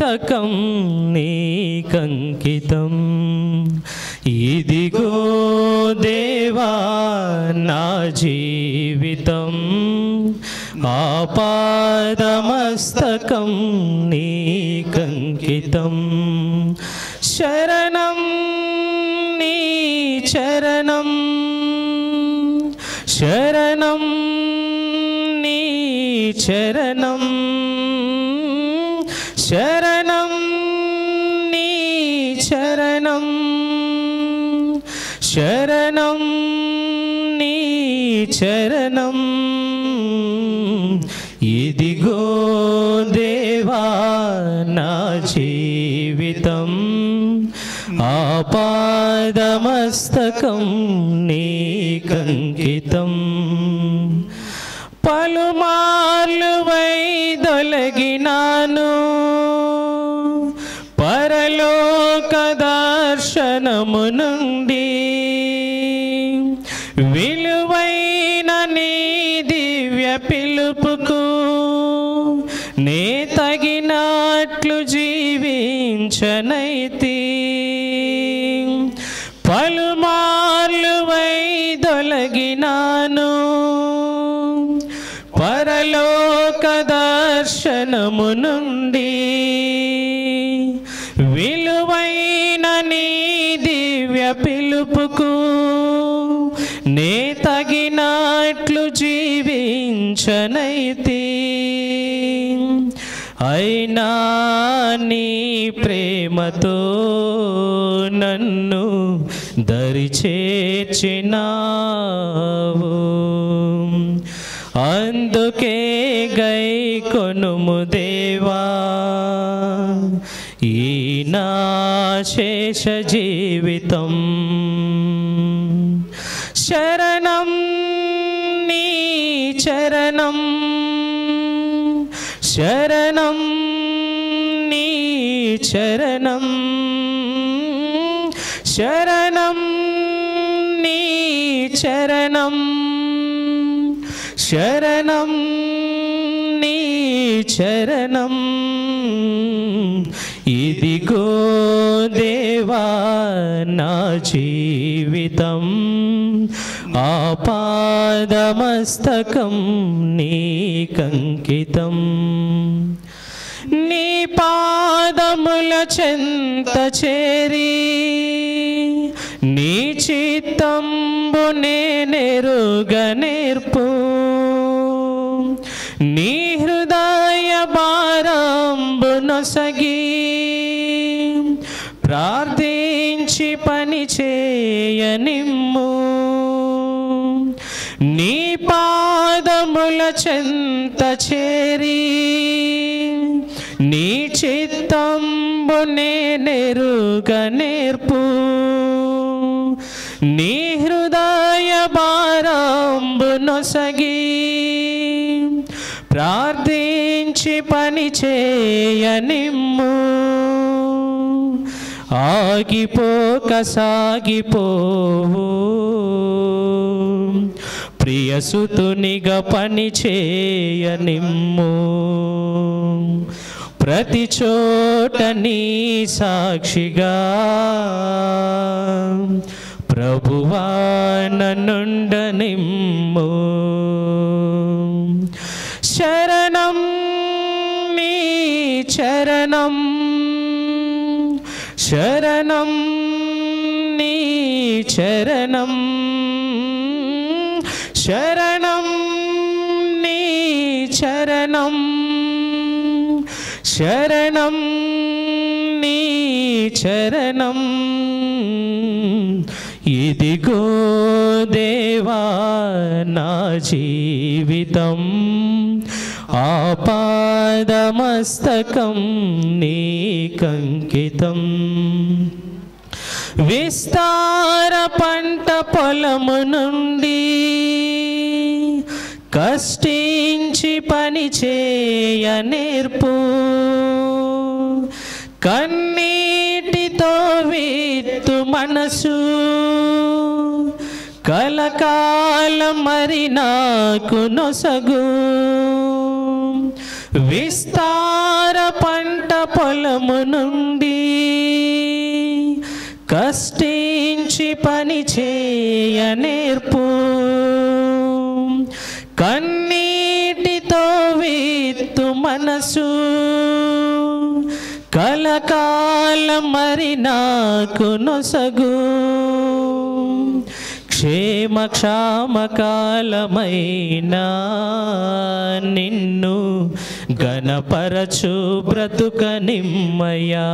పాదమస్తకం నీకంకితం ఇదిగో దేవా నా జీవితం ఆపాదమస్తకం నీకంకితం శరణం నీ చరణం శరణం నీ చరణం శరణం నీ చరణం శరణం నీ చరణం ఇదిగో దేవా నా జీవితం ఆపాదమస్తకం నీకంకితం పలుమార్లు వైదొలగినాను పరలోక దర్శనము నుండి విలువైన నీ దివ్య పిలుపుకు నే తగినట్లు జీవించనైతి పలుమార్లు వైదొలగినాను పరలోక దర్శనము నుండి విలువైన నీ దివ్య పిలుపుకు నే తగినట్లు జీవించనైతి అయినా నీ ప్రేమతో నన్ను దరిచేర్చినావు అందుకే గై కొనుము దేవా ఈ నా శేష జీవితం శరణం నీ చరణం శరణం నీ చరణం శరణం నీ చరణం శరణం నీ చరణం ఇదిగో దేవా నా జీవితం ఆపాదమస్తకం నీకంకితం నీ పాదముల చెంత చేరి నీ చిత్తంబు నేనెరుగ నేర్పు నీ హృదయ భారంబు నొసగి ప్రార్థించి పని చేయనిమ్ము నీ పాదముల చెంత చేరి నీ చిత్తంబు నేనెరుగ నేర్పు నీ హృదయ భారంబు నొసగి ప్రార్థించి పని చేయనిమ్ము ఆగిపోక సాగిపోవు ప్రియసుతునిగా పని చేయనిమ్ము ప్రతి చోట నీ సాక్షిగా ప్రభువా నన్నుండనిమ్ము శరణం నీ చరణం శరణం నీ చరణం శరణం నీ చరణం శరణం నీ చరణం ఇదిగో దేవా నా జీవితం ఆపాదమస్తకం నీకంకితం విస్తార పంట పొలము నుండి కష్టించి పని చేయ నేర్పు కన్నీటితో విత్తు మనసు కలకాలం మరి నాకు నొసగు విస్తార పంట పొల బాధము నుండి కష్టించి పని చేయ నేర్పు కన్నీటితో విత్తు మనసు కలకాలం మరి నాకు నొసగు క్షేమ క్షామకాలమైనా నిన్ను గణపరచు బ్రతుక నిమ్మయా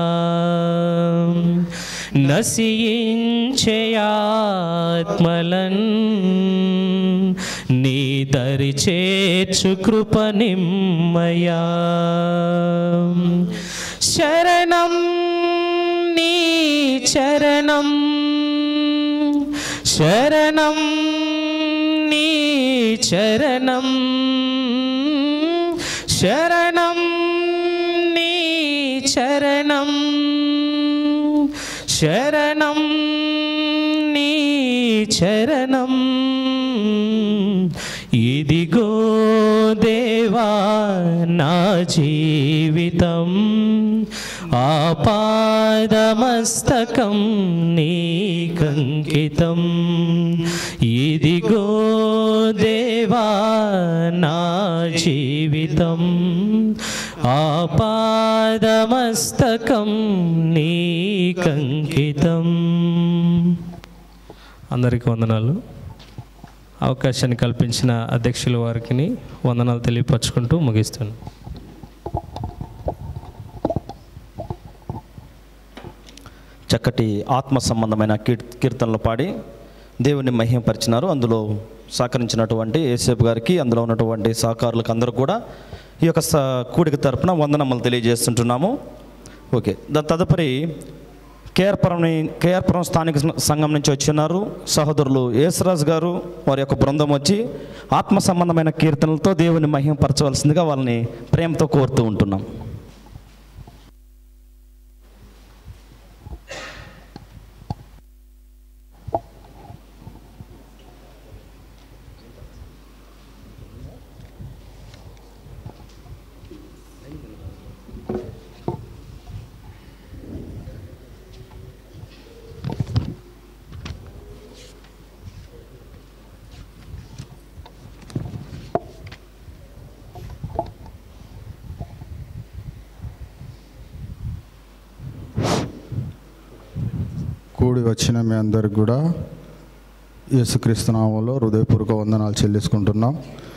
నశించే ఆత్మలన్ నీ దరి చేర్చు కృప నిమ్మయా శరణం నీ చరణం శరణం నీ చరణం శరణం నీ చరణం శరణం నీ చరణం ఇదిగో దేవా నా జీవితం ఆపాదమస్తకం నీకంకితం ఇదిగో దేవా నా జీవితం ఆపాదమస్తకం నీకంకితం అందరికీ వందనాలు అవకాశాన్ని కల్పించిన అధ్యక్షుల వారికి వందనాలు తెలియపరచుకుంటూ ముగిస్తున్నాను చక్కటి ఆత్మ సంబంధమైన కీర్ కీర్తనలు పాడి దేవుని మహిమపరిచినారు అందులో సహకరించినటువంటి ఏసేపు గారికి అందులో ఉన్నటువంటి సహకారులకు అందరూ కూడా ఈ యొక్క స కూడిక తరపున వందనమ్మలు తెలియజేస్తుంటున్నాము ఓకే దాని తదుపరి కేఆర్పురం కేఆర్పురం స్థానిక సంఘం నుంచి వచ్చి ఉన్నారు సహోదరులు యేసరాజు గారు వారి యొక్క బృందం వచ్చి ఆత్మ సంబంధమైన కీర్తనలతో దేవుని మహిమపరచవలసిందిగా వాళ్ళని ప్రేమతో కోరుతూ ఉంటున్నాం కూడి వచ్చిన మీ అందరికి కూడా యేసుక్రీస్తు నామంలో హృదయపూర్వక వందనాలు చెల్లించుకుంటున్నాం